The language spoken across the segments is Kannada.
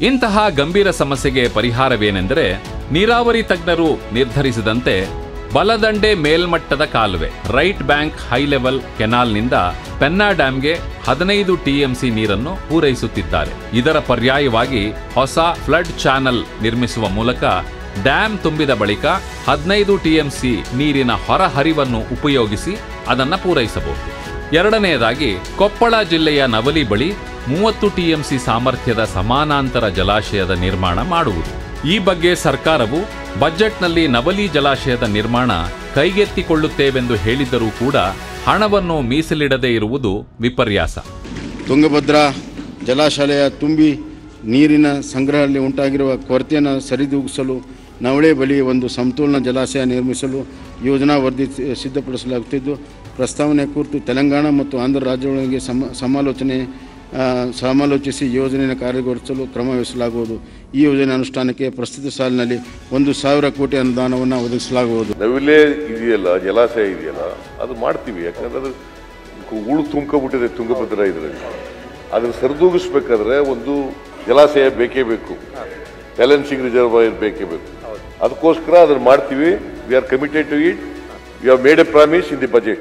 ಇಂತಹ ಗಂಭೀರ ಸಮಸ್ಯೆಗೆ ಪರಿಹಾರವೇನೆಂದರೆ ನೀರಾವರಿ ತಜ್ಞರು ನಿರ್ಧರಿಸಿದಂತೆ ಬಲದಂಡೆ ಮೇಲ್ಮಟ್ಟದ ಕಾಲುವೆ ರೈಟ್ ಬ್ಯಾಂಕ್ ಹೈ ಲೆವೆಲ್ ಕೆನಾಲ್ನಿಂದ ಪೆನ್ನಾ ಡ್ಯಾಂಗೆ ಹದಿನೈದು ಟಿಎಂಸಿ ನೀರನ್ನು ಪೂರೈಸುತ್ತಿದ್ದಾರೆ ಇದರ ಪರ್ಯಾಯವಾಗಿ ಹೊಸ ಫ್ಲಡ್ ಚಾನಲ್ ನಿರ್ಮಿಸುವ ಮೂಲಕ ಡ್ಯಾಂ ತುಂಬಿದ ಬಳಿಕ ಹದಿನೈದು ಟಿಎಂಸಿ ನೀರಿನ ಹೊರಹರಿವನ್ನು ಉಪಯೋಗಿಸಿ ಅದನ್ನು ಪೂರೈಸಬಹುದು ಎರಡನೆಯದಾಗಿ ಕೊಪ್ಪಳ ಜಿಲ್ಲೆಯ ನವಲಿ ಬಳಿ ಮೂವತ್ತು ಟಿಎಂಸಿ ಸಾಮರ್ಥ್ಯದ ಸಮಾನಾಂತರ ಜಲಾಶಯದ ನಿರ್ಮಾಣ ಮಾಡುವುದು ಈ ಬಗ್ಗೆ ಸರ್ಕಾರವು ಬಜೆಟ್ನಲ್ಲಿ ನವಲಿ ಜಲಾಶಯದ ನಿರ್ಮಾಣ ಕೈಗೆತ್ತಿಕೊಳ್ಳುತ್ತೇವೆಂದು ಹೇಳಿದ್ದರೂ ಕೂಡ ಹಣವನ್ನು ಮೀಸಲಿಡದೇ ಇರುವುದು ವಿಪರ್ಯಾಸ ತುಂಗಭದ್ರಾ ಜಲಾಶಯ ತುಂಬಿ ನೀರಿನ ಸಂಗ್ರಹದಲ್ಲಿ ಉಂಟಾಗಿರುವ ಕೊರತೆಯನ್ನು ಸರಿದೂಗಿಸಲು ನವಳೆ ಬಳಿ ಒಂದು ಸಮತೋಲನ ಜಲಾಶಯ ನಿರ್ಮಿಸಲು ಯೋಜನಾ ವರದಿ ಸಿ- ಸಿದ್ಧಪಡಿಸಲಾಗುತ್ತಿದ್ದು ಪ್ರಸ್ತಾವನೆ ಕುರಿತು ತೆಲಂಗಾಣ ಮತ್ತು ಆಂಧ್ರ ರಾಜ್ಯಗಳಿಗೆ ಸಮ ಸಮಾಲೋಚನೆ ಆ, ಸಮಾಲೋಚಿಸಿ ಯೋಜನೆಯನ್ನು ಕಾರ್ಯಗತಗೊಳಿಸಲು ಕ್ರಮ ವಹಿಸಲಾಗುವುದು ಈ ಯೋಜನೆ ಅನುಷ್ಠಾನಕ್ಕೆ ಪ್ರಸ್ತುತ ಸಾಲಿನಲ್ಲಿ ಒಂದು ಸಾವಿರ ಕೋಟಿ ಅನುದಾನವನ್ನು ಒದಗಿಸಲಾಗುವುದು ನವಿಲೇ ಇದೆಯಲ್ಲ ಜಲಾಶಯ ಇದೆಯಲ್ಲ ಅದು ಮಾಡ್ತೀವಿ ಯಾಕಂದ್ರೆ ಅದು ಉಳು ತುಂಬ್ಕೊಬಿಟ್ಟಿದೆ ತುಂಗಭದ್ರಾ ಇದರಲ್ಲಿ ಅದನ್ನು ಸರಿದೂಗಿಸ್ಬೇಕಾದ್ರೆ ಒಂದು ಜಲಾಶಯ ಬೇಕೇ ಬೇಕು ಬ್ಯಾಲೆನ್ಸಿಂಗ್ ರಿಸರ್ವಾಯರ್ ಬೇಕೇ ಬೇಕು ಅದಕ್ಕೋಸ್ಕರ ಅದನ್ನು ಮಾಡ್ತೀವಿ we are committed to it we have made a promise in the budget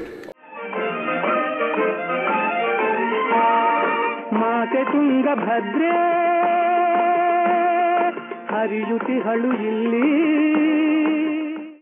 ಮಾತೆ ತುಂಗಭದ್ರೆ ಹರಿಯುತಿಹಳು ಇಲ್ಲಿ